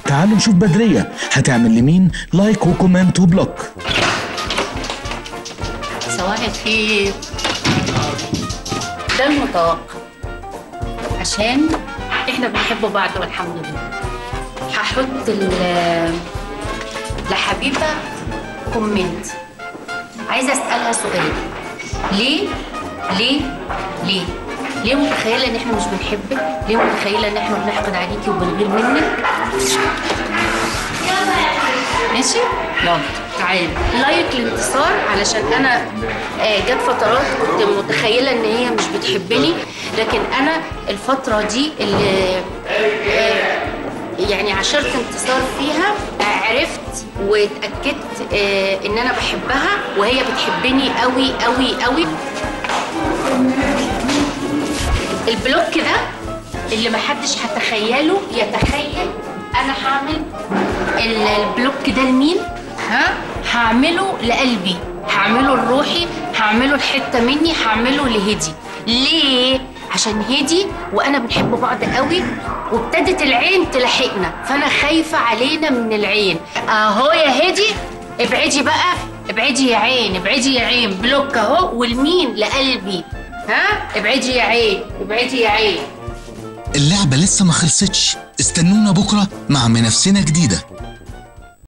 تعالوا نشوف بدرية هتعمل لمين لايك وكومنت وبلوك صباح الخير ده المتوقع عشان احنا بنحب بعض والحمد لله هحط ال- لحبيبه كومنت عايزه اسالها سؤال ليه ليه ليه ليه متخيله ان احنا مش بنحبك ليه متخيله ان احنا بنحقد عليكي وبنغير منك ماشي يلا تعالي لايك الانتصار علشان انا آه، جت فترات كنت متخيله ان هي مش بتحبني لكن انا الفتره دي اللي آه، يعني عشرت انتصار فيها عرفت واتاكدت آه، ان انا بحبها وهي بتحبني قوي قوي قوي البلوك ده اللي محدش هتخيله يتخيل انا هعمل ال- البلوك ده لمين ها هعمله لقلبي هعمله لروحي هعمله لحته مني هعمله لهدي ليه عشان هدي وانا بنحب بعض قوي وابتدت العين تلاحقنا فانا خايفه علينا من العين اهو يا هدي ابعدي بقى ابعدي يا عين ابعدي يا عين بلوك اهو والمين لقلبي ها ابعدي يا عين ابعدي يا عين اللعبة لسه ما خلصتش استنونا بكرة مع منافسنا جديدة